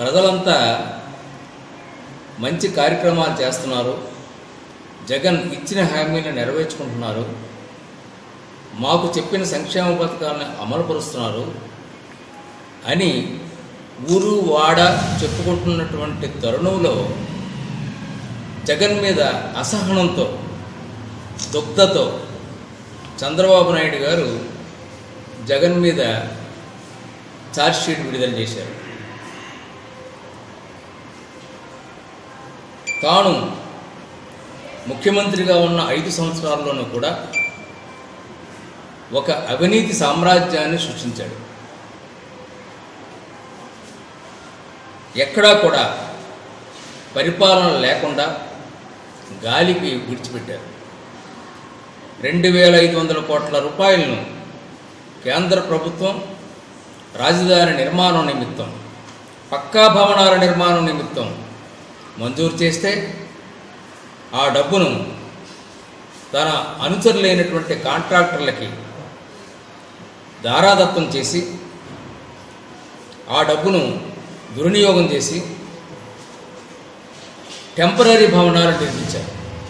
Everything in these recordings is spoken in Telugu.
ప్రజలంతా మంచి కార్యక్రమాలు చేస్తున్నారు జగన్ ఇచ్చిన హామీలను నెరవేర్చుకుంటున్నారు మాకు చెప్పిన సంక్షేమ పథకాలను అమలుపరుస్తున్నారు అని ఊరు వాడ చెప్పుకుంటున్నటువంటి తరుణంలో జగన్ మీద అసహనంతో దుగ్ధతో చంద్రబాబు నాయుడు గారు జగన్ మీద ఛార్జ్షీట్ విడుదల చేశారు తాను ముఖ్యమంత్రిగా ఉన్న ఐదు సంవత్సరాల్లోనూ కూడా ఒక అవినీతి సామ్రాజ్యాన్ని సృష్టించాడు ఎక్కడా కూడా పరిపాలన లేకుండా గాలికి విడిచిపెట్టారు రెండు వేల ఐదు వందల కోట్ల రూపాయలను కేంద్ర ప్రభుత్వం రాజధాని నిర్మాణం నిమిత్తం పక్కా భవనాల నిర్మాణం నిమిత్తం మంజూరు చేస్తే ఆ డబ్బును తన అనుచరులైనటువంటి కాంట్రాక్టర్లకి దారాదత్తం చేసి ఆ డబ్బును దుర్వినియోగం చేసి టెంపరీ భవనాలు నిర్మించారు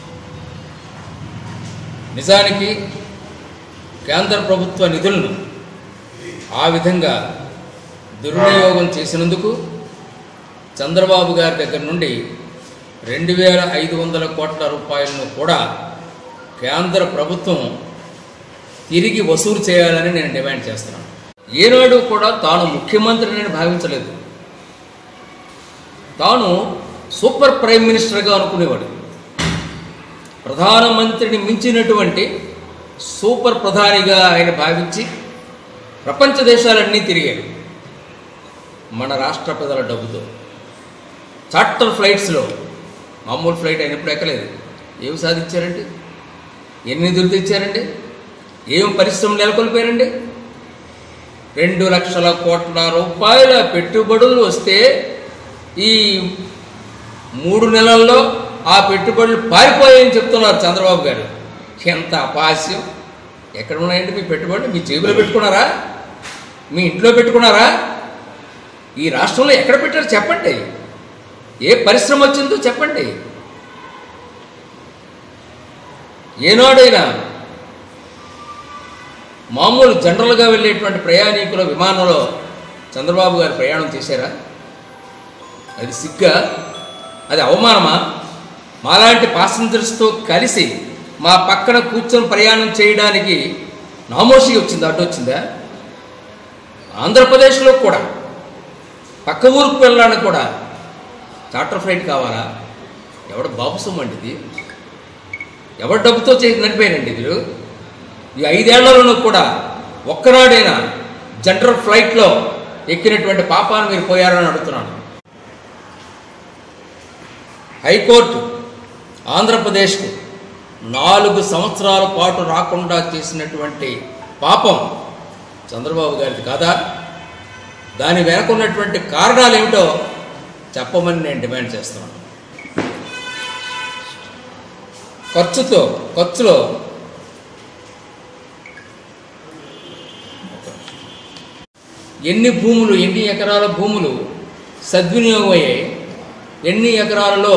నిజానికి కేంద్ర ప్రభుత్వ నిధులను ఆ విధంగా దుర్వినియోగం చేసినందుకు చంద్రబాబు గారి దగ్గర నుండి రెండు వేల ఐదు వందల కోట్ల రూపాయలను కూడా కేంద్ర ప్రభుత్వం తిరిగి వసూలు చేయాలని నేను డిమాండ్ చేస్తున్నాను ఏనాడు కూడా తాను ముఖ్యమంత్రిని భావించలేదు తాను సూపర్ ప్రైమ్ మినిస్టర్గా అనుకునేవాడు ప్రధానమంత్రిని మించినటువంటి సూపర్ ప్రధానిగా ఆయన భావించి ప్రపంచ దేశాలన్నీ తిరిగాడు మన రాష్ట్ర ప్రజల డబ్బుతో చార్టర్ ఫ్లైట్స్లో మామూలు ఫ్లైట్ అయినప్పుడు ఎక్కలేదు ఏమి సాధించారండి ఎన్ని నిధులు తెచ్చారండి ఏం పరిశ్రమలు నెలకొల్పారండి రెండు లక్షల కోట్ల రూపాయల పెట్టుబడులు వస్తే ఈ మూడు నెలల్లో ఆ పెట్టుబడులు పారిపోయాయని చెప్తున్నారు చంద్రబాబు గారు ఎంత అపాస్యం ఎక్కడ ఉన్నాయండి మీ పెట్టుబడులు మీ జేబులో పెట్టుకున్నారా మీ ఇంట్లో పెట్టుకున్నారా ఈ రాష్ట్రంలో ఎక్కడ పెట్టారు చెప్పండి ఏ పరిశ్రమ వచ్చిందో చెప్పండి ఏనాడైనా మామూలు జనరల్గా వెళ్ళేటువంటి ప్రయాణికుల విమానంలో చంద్రబాబు గారు ప్రయాణం చేశారా అది సిగ్గా అది అవమానమా మాలాంటి పాసెంజర్స్తో కలిసి మా పక్కన కూర్చొని ప్రయాణం చేయడానికి నామోషి వచ్చిందా అడ్డు వచ్చిందా ఆంధ్రప్రదేశ్లో కూడా పక్క ఊరికి వెళ్ళడానికి కూడా చార్టర్ ఫ్లైట్ కావాలా ఎవడ బాబు సొమ్ము అండి ఇది ఎవరి డబ్బుతో చేసి నడిపారండి మీరు ఈ ఐదేళ్లలోనూ కూడా ఒక్కనాడైనా జనరల్ ఫ్లైట్లో ఎక్కినటువంటి పాపాన్ని మీరు పోయారని అడుగుతున్నాను హైకోర్టు ఆంధ్రప్రదేశ్కు నాలుగు సంవత్సరాల పాటు రాకుండా చేసినటువంటి పాపం చంద్రబాబు గారిది కాదా దాని వెనక ఉన్నటువంటి కారణాలు ఏమిటో చెప్పమని నేను డిమాండ్ చేస్తున్నాను ఖర్చుతో ఖర్చులో ఎన్ని భూములు ఎన్ని ఎకరాల భూములు సద్వినియోగం అయ్యాయి ఎన్ని ఎకరాలలో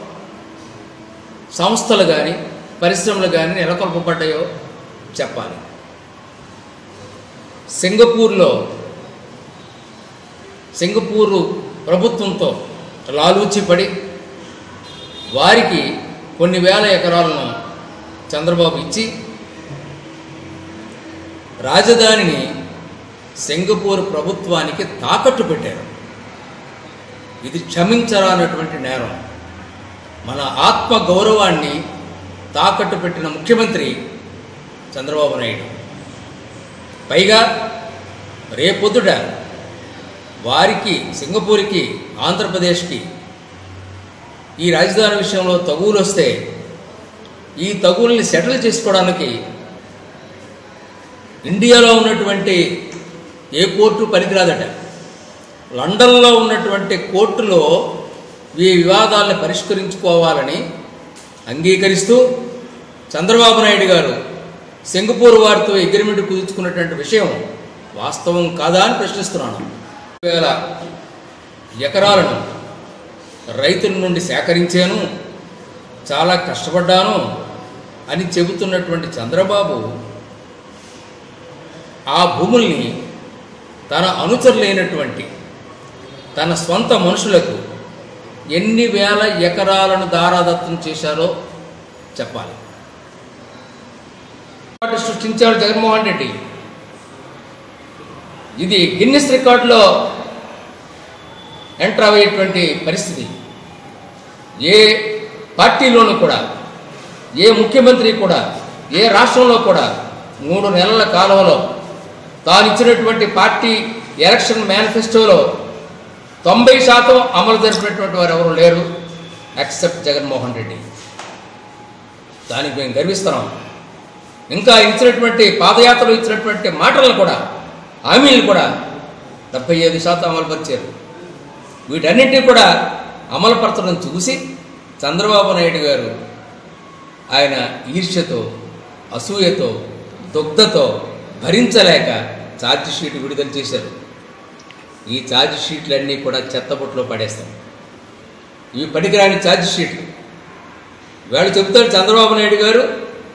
సంస్థలు కానీ పరిశ్రమలు కానీ నెలకొల్పబడ్డాయో చెప్పాలి సింగపూర్లో సింగపూరు ప్రభుత్వంతో లాలూచి పడి వారికి కొన్ని వేల ఎకరాలను చంద్రబాబు ఇచ్చి రాజధానిని సింగపూర్ ప్రభుత్వానికి తాకట్టు పెట్టారు ఇది క్షమించరానటువంటి నేరం మన ఆత్మ గౌరవాన్ని తాకట్టు పెట్టిన ముఖ్యమంత్రి చంద్రబాబు నాయుడు పైగా రేపొద్దుట వారికి సింగపూర్కి ఆంధ్రప్రదేశ్కి ఈ రాజధాని విషయంలో తగువులు వస్తే ఈ తగుల్ని సెటిల్ చేసుకోవడానికి ఇండియాలో ఉన్నటువంటి ఏ కోర్టు పనికిరాదట లండన్లో ఉన్నటువంటి కోర్టులో ఈ వివాదాలను పరిష్కరించుకోవాలని అంగీకరిస్తూ చంద్రబాబు నాయుడు గారు సింగపూర్ వారితో అగ్రిమెంట్ కుదుర్చుకున్నటువంటి విషయం వాస్తవం కాదా అని ప్రశ్నిస్తున్నాను వేల ఎకరాలను రైతుల నుండి సేకరించాను చాలా కష్టపడ్డాను అని చెబుతున్నటువంటి చంద్రబాబు ఆ భూముల్ని తన అనుచరులైనటువంటి తన సొంత మనుషులకు ఎన్ని వేల ఎకరాలను దారాదత్తం చేశారో చెప్పాలి రికార్డు సృష్టించాడు జగన్మోహన్ రెడ్డి ఇది గిన్నెస్ రికార్డులో ఎంటర్ అయ్యేటువంటి పరిస్థితి ఏ పార్టీలోనూ కూడా ఏ ముఖ్యమంత్రి కూడా ఏ రాష్ట్రంలో కూడా మూడు నెలల కాలంలో తాను ఇచ్చినటువంటి పార్టీ ఎలక్షన్ మేనిఫెస్టోలో తొంభై శాతం అమలు జరిపినటువంటి వారు ఎవరు లేరు ఎక్సెప్ట్ జగన్మోహన్ రెడ్డి దానికి మేము గర్విస్తున్నాం ఇంకా ఇచ్చినటువంటి పాదయాత్రలో ఇచ్చినటువంటి మాటలను కూడా హామీలు కూడా డెబ్బై ఐదు శాతం అమలుపరిచారు వీటన్నింటినీ కూడా అమలుపరచడం చూసి చంద్రబాబు నాయుడు గారు ఆయన ఈర్ష్యతో అసూయతో దుగ్ధతో భరించలేక ఛార్జ్ షీట్ విడుదల చేశారు ఈ ఛార్జ్ షీట్లన్నీ కూడా చెత్తబుట్లో పడేస్తాం ఇవి పనికిరాని ఛార్జ్ షీట్లు వాళ్ళు చెబుతాడు చంద్రబాబు నాయుడు గారు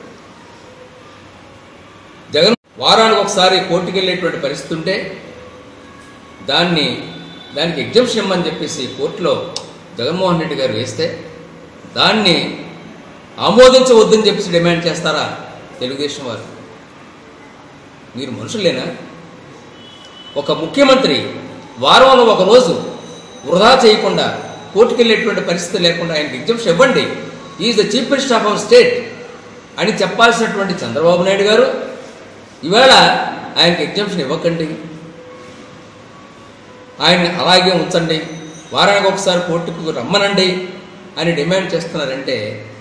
జగన్ వారానికి ఒకసారి కోర్టుకు వెళ్ళేటువంటి పరిస్థితి ఉంటే దాన్ని దానికి ఎగ్జంప్షన్ ఇమ్మని చెప్పేసి కోర్టులో జగన్మోహన్ రెడ్డి గారు వేస్తే దాన్ని ఆమోదించవద్దని చెప్పేసి డిమాండ్ చేస్తారా తెలుగుదేశం వారు మీరు మనుషులేనా ఒక ముఖ్యమంత్రి వారంలో ఒక రోజు వృధా చేయకుండా కోర్టుకు వెళ్ళేటువంటి పరిస్థితి లేకుండా ఆయనకి ఎగ్జంప్షన్ ఇవ్వండి is the chief minister of our state అని చెప్పాల్సినటువంటి చంద్రబాబు నాయుడు గారు ఇవాళ ఆయనకి ఎగ్జంప్షన్ ఇవ్వకండి ఆయన్ని అలాగే ఉంచండి వారానికి ఒకసారి కోర్టుకు రమ్మనండి అని డిమాండ్ చేస్తున్నారంటే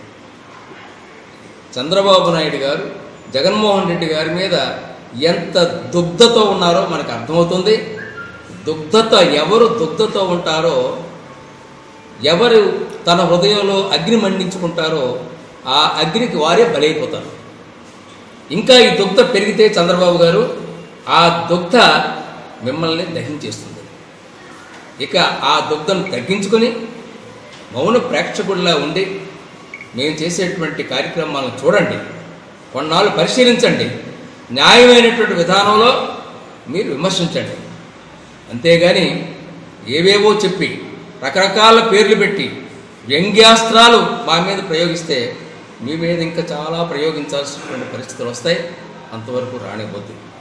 చంద్రబాబు నాయుడు గారు జగన్మోహన్ రెడ్డి గారి మీద ఎంత దుగ్ధతో ఉన్నారో మనకు అర్థమవుతుంది దుగ్ధత ఎవరు దుగ్ధతో ఉంటారో ఎవరు తన హృదయంలో అగ్ని మండించుకుంటారో ఆ అగ్నికి వారే బలైపోతారు ఇంకా ఈ దుగ్ధ పెరిగితే చంద్రబాబు గారు ఆ దుగ్ధ మిమ్మల్ని దహించేస్తుంది ఇక ఆ దుగ్ధను తగ్గించుకొని మౌన ప్రేక్షకుడిలా ఉండి మేము చేసేటువంటి కార్యక్రమాలను చూడండి కొన్నాళ్ళు పరిశీలించండి న్యాయమైనటువంటి విధానంలో మీరు విమర్శించండి అంతేగాని ఏవేవో చెప్పి రకరకాల పేర్లు పెట్టి వ్యంగ్యాస్త్రాలు మా మీద ప్రయోగిస్తే మీ మీద ఇంకా చాలా ప్రయోగించాల్సినటువంటి పరిస్థితులు వస్తాయి అంతవరకు రానిపోతుంది